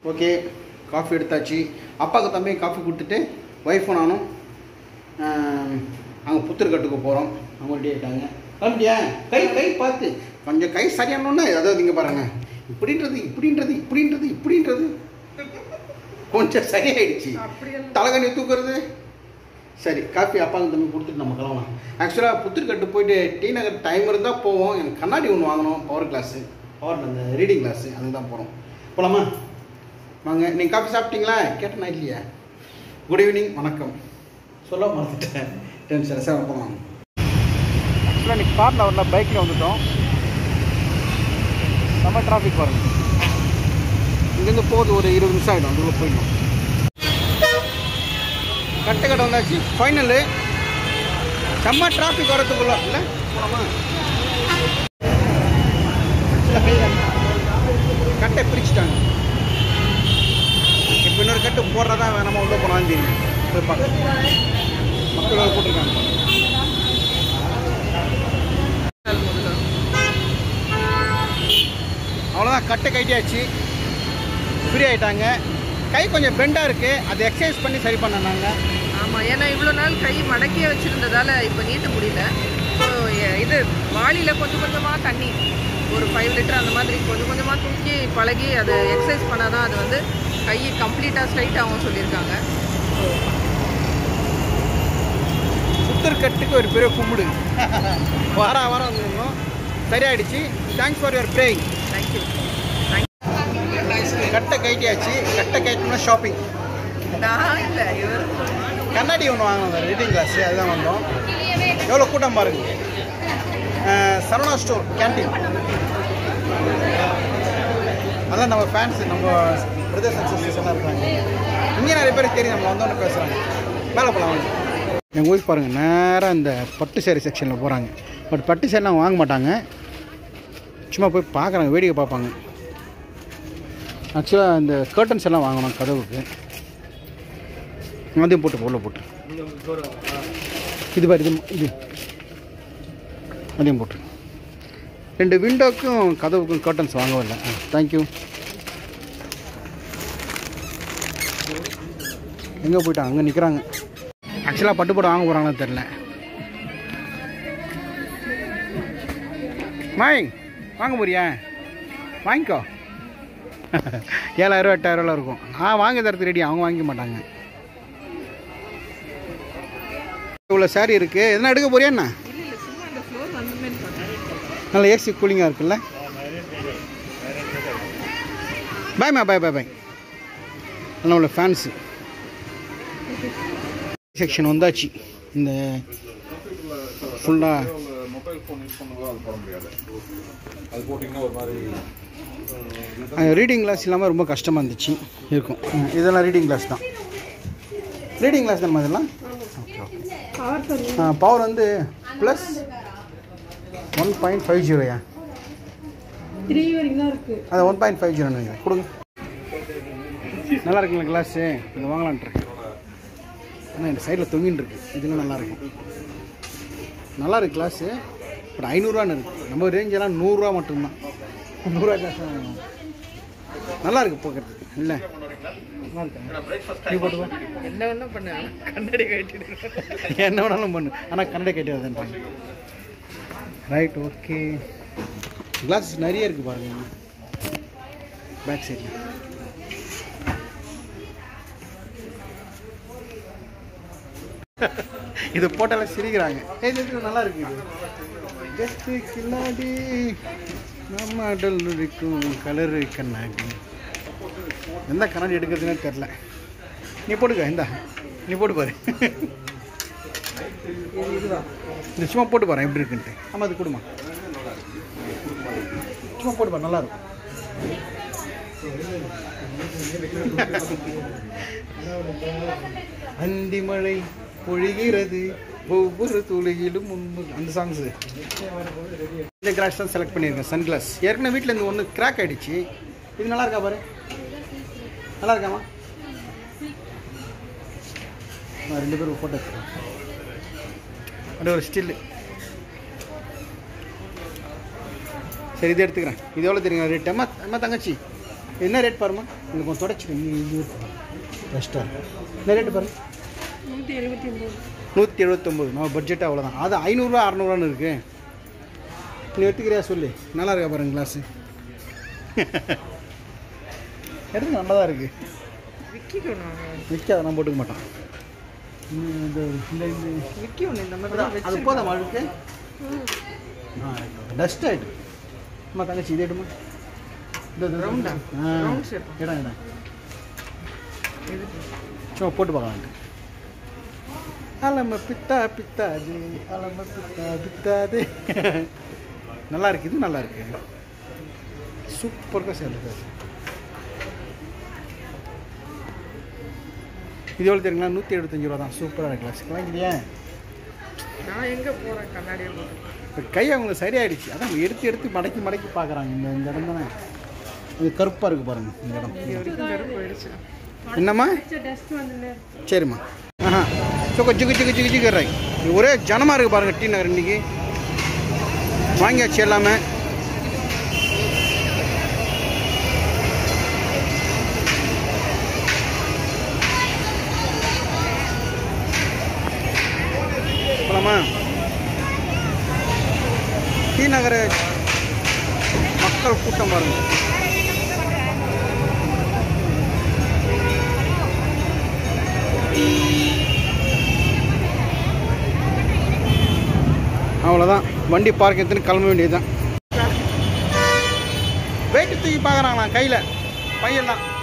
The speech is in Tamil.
ஓகே காஃபி எடுத்தாச்சு அப்பாவுக்கு தம்பி காஃபி கொடுத்துட்டு ஒய்ஃபும் நானும் அங்கே புத்தூர்கட்டுக்கு போகிறோம் அவங்க ரெடி ஆகிட்டாங்க கிளம்பிட்டியா கை கை பார்த்து கொஞ்சம் கை சரியானோன்னா அதாவது இங்கே பாருங்க இப்படின்றது இப்படின்றது இப்படின்றது இப்படின்றது கொஞ்சம் சரியாயிடுச்சு தலைகணி தூக்குறது சரி காஃபி அப்பாங்க தம்பி கொடுத்துட்டு நம்ம கிளம்பலாம் ஆக்சுவலாக புத்தூர்கட்டு போயிட்டு டி நகர் டைம் இருந்தால் போவோம் எனக்கு கண்ணாடி ஒன்று வாங்கணும் பவர் கிளாஸு பவர் அந்த ரீடிங் கிளாஸு அதுக்கு தான் போகிறோம் போகலாமா வாங்க நீங்கள் காஃபி சாப்பிட்டீங்களா கேட்டேனா இல்லையா குட் ஈவினிங் வணக்கம் சொல்ல மறந்துட்டேன் டென்ஷன் சார் போகலாம் ஆக்சுவலாக இன்னைக்கு காரில் வரல பைக்கில் வந்துட்டோம் செம்ம டிராஃபிக் வரும் இங்கேருந்து போகுது ஒரு இருபது நிமிஷம் ஆகிடும் அதுக்குள்ளே போயிடணும் கட்டை கடை வந்தாச்சு ஃபைனலு செம்ம டிராஃபிக் வரதுக்குள்ள இல்லை போலாமா கட்டை பிரிச்சுட்டாங்க இப்போ இன்னொரு கட்டு போடுறதா வேணாமா உள்ள போனாலும் தெரியும் போய் பார்க்க மக்கள் வேறு போட்டிருக்காங்க அவ்வளோதான் கட்டை கைட்டியாச்சு ஃப்ரீ ஆயிட்டாங்க கை கொஞ்சம் பெண்டாக இருக்குது அதை எக்ஸசைஸ் பண்ணி சரி பண்ணனாங்க ஆமாம் ஏன்னா இவ்வளோ நாள் கை மடக்கியே வச்சுருந்ததால இப்போ நீட்ட முடியல ஸோ இது வாளியில் கொஞ்சம் கொஞ்சமாக தண்ணி ஒரு ஃபைவ் லிட்டர் அந்த மாதிரி கொஞ்சம் கொஞ்சமாக தூக்கி பழகி அதை எக்ஸசைஸ் பண்ணால் தான் அது வந்து கை கம்ப்ளீட்டாக ஸ்ட்ரைட் ஆகும் சொல்லியிருக்காங்க சுத்தர்கட்டுக்கு ஒரு பெரிய கும்பிடு வார வாரம் வந்துருந்தோம் சரியாயிடுச்சு thanks for your praying thank you கட்டை கைட்டியாச்சு கட்டை கைட்டோம்னா ஷாப்பிங் நான் இல்லை இவர் கண்ணாடி ஒன்று வாங்கணும் ரீடிங் கிளாஸ் அதுதான் வந்தோம் எவ்வளோ கூட்டம் பாருங்க அஹ், சரவணா ஸ்டோர் கேண்டீன் அதான் நம்ம ஃபேன்ஸ் நம்ம பிரதர்ஸ் அண்ட் சிஸ்டர்ஸ் எல்லாம் இருக்காங்க இங்கே நிறைய பேருக்கு தெரியும் நம்ம வந்தோன்னு பேசுகிறாங்க மேலே போகலாம் வாங்க எங்கள் ஒய்ஃப் பாருங்கள் நேராக இந்த பட்டு சேரீ செக்ஷனில் போகிறாங்க பட் பட்டு சேரீலாம் வாங்க மாட்டாங்க சும்மா போய் பார்க்குறாங்க வேடிக்கை பார்ப்பாங்க ஆக்சுவலாக இந்த கர்டன்ஸ் எல்லாம் வாங்கணும் கதவுக்கு அதையும் போட்டு உள்ள போட்டு இது பாரு இது இது அதையும் போட்டு ரெண்டு விண்டோக்கும் கதவுக்கும் கர்டன்ஸ் வாங்கவில்லை ஆ தேங்க்யூ எங்கே போயிட்டாங்க அங்கே நிற்கிறாங்க ஆக்சுவலாக பட்டு போட வாங்க போகிறாங்கன்னு தெரில மாய் வாங்க போறியா வாங்கிக்கோ ஏழாயிரம் எட்டாயிரம்லாம் இருக்கும் ஆ வாங்கி தரது ரெடி அவங்க வாங்கிக்க மாட்டாங்க இவ்வளோ சாரி இருக்குது எதனா எடுக்க போறியா என்ன இல்லை இல்லை சும்மா அந்த ஃப்ளோர் வந்துமே பார்த்தேன் நல்ல ஏசி கூலிங்காக இருக்குல்ல பாய்மா பாய் பாய் பாய் நம்மளோட ஃபேன்ஸு செக்ஷன் வந்தாச்சு இந்த ஃபுல்லாக மொபைல் ஃபோன் யூஸ் பண்ணும்போது அது போட முடியாது அது போட்டிங்கன்னா ஒரு மாதிரி ரீடிங் கிளாஸ் இல்லாமல் ரொம்ப கஷ்டமாக இருந்துச்சு இருக்கும் ம், இதெல்லாம் ரீடிங் கிளாஸ் தான் ரீடிங் கிளாஸ் தான் இதெல்லாம் ஓகே ஓகே பவர் வந்து ப்ளஸ் ஒன் பாயிண்ட் ஃபைவ் ஜீரோயா த்ரீ வரைக்கும் தான் இருக்குது அது ஒன் பாயிண்ட் ஃபைவ் ஜீரோ நினைக்கிறேன் கொடுங்க நல்லா இருக்குங்களா கிளாஸு இங்கே வாங்கலான்ட்டு ஆனால் இந்த சைடில் தொங்கின்னு இருக்கு இதுவும் நல்லா இருக்கும் நல்லா இருக்கு கிளாஸு பட் ஐநூறுரூவான்னு இருக்கு நம்ம ரேஞ்செல்லாம் நூறுரூவா மட்டும்தான் நூறுரூவா கிளாஸ் தான் வாங்கணும் நல்லா இருக்கு பார்க்கறதுக்கு இல்லை நல்லா இருக்கு நீ போட்டு வா. என்ன வேணால் பண்ண கண்ணாடி கட்டிட்டு என்ன வேணாலும் பண்ணு ஆனால் கன்னட கேட்டு ரைட் ஓகே கிளாஸ் நிறைய இருக்கு பாருங்க பேக் சைடில் இது போட்டால சிரிக்கிறாங்க ஏய், இது இது நல்லா இருக்கு இது ஜஸ்ட் கில்லாடி நம்ம அடல் இருக்கும் கலரு கண்ணாடி எந்த கண்ணாடி எடுக்கிறதுனே தெரில நீ போட்டுக்க இந்தா நீ போட்டு பாரு இந்த சும்மா போட்டு பாரு எப்படி இருக்குன்ட்டு ஆமாம் அது கொடுமா சும்மா போட்டு பாரு நல்லா இருக்கும் அந்திமழை பொழிகிறது ஒவ்வொரு துளியிலும் முன்பு அந்த சாங்ஸ் இந்த கிளாஸ் தான் செலக்ட் பண்ணியிருக்கேன் சன் கிளாஸ் ஏற்கனவே வீட்டில் இருந்து ஒன்று கிராக் ஆயிடுச்சு இது நல்லா இருக்கா பாரு நல்லா இருக்காமா நான் ரெண்டு பேரும் ஃபோட்டோ எடுத்துக்கிறேன் அப்படியே ஒரு ஸ்டில்லு சரி இது எடுத்துக்கிறேன் இது எவ்வளோ தெரியுங்க ரேட் அம்மா அம்மா தங்கச்சி என்ன ரேட் பாருமா இங்கே கொஞ்சம் தொடச்சிடு இங்கே இது பெஸ்ட்டாக என்ன ரேட்டு பாருங்க நூற்றி எழுபத்தி ஒம்பது நூற்றி எழுபத்தொம்போது நம்ம பட்ஜெட் அவ்வளோதான் அது ஐநூறுரூவா அறநூறுவான்னு இருக்கு நீ எடுத்துக்கிறியா சொல்லு நல்லா இருக்கா பாருங்க கிளாஸு எடுத்து நல்லா தான் இருக்குது விக்கி ஒன்று வாங்க விற்காத நான் போட்டுக்க மாட்டோம் இன்னும் இந்த இந்த இந்த விக்கி ஒன்று இந்த மாதிரி தான் அது வச்சிருக்கேன். போதும் அழுக்கு ஆ டஸ்ட் ஆகிட்டு அம்மா தங்கச்சி இது எடுமா இந்த இந்த- Round-ஆ? ஆ Round shape. இடம் இடம் இது சும்மா போட்டு பார்க்கலாம் அலம பித்தா பித்தாது அலம பித்தா பித்தாது நல்லா இருக்கு இது நல்லா இருக்கு சூப்பராக சேர்ந்து இது எவ்வளோ தெரியுங்களா நூற்றி எழுபத்தஞ்சு ரூபா தான் சூப்பராக இருக்கு வாங்கிக்கிறியா நான் எங்கே போகிறேன் கண்ணாடியை போட்டு இப்போ கை அவங்களுக்கு சரியாயிடுச்சு அதான் எடுத்து எடுத்து மடக்கி மடக்கி பார்க்குறாங்க இந்த இந்த இடம் தானே இது கருப்பாக இருக்குது பாருங்க இந்த இடம் இது வரைக்கும் கருப்பு போயிடுச்சு என்னம்மா சரிம்மா ஆஹா ஸோ ஜிகு ஜிகு ஜிகு ஜிகுறாங்க ஒரே ஜனமாக இருக்குது பாருங்க டி நகர் இன்னைக்கு வாங்கியாச்சு எல்லாமே போலாமா டி நகர் மக்கள் கூட்டம் பாருங்க அவ்வளோதான் வண்டி பார்க் எடுத்துன்னு கிளம்ப வேண்டியது தான் வெயிட்டு தூக்கி பார்க்குறாங்களா கையில் பையெல்லாம்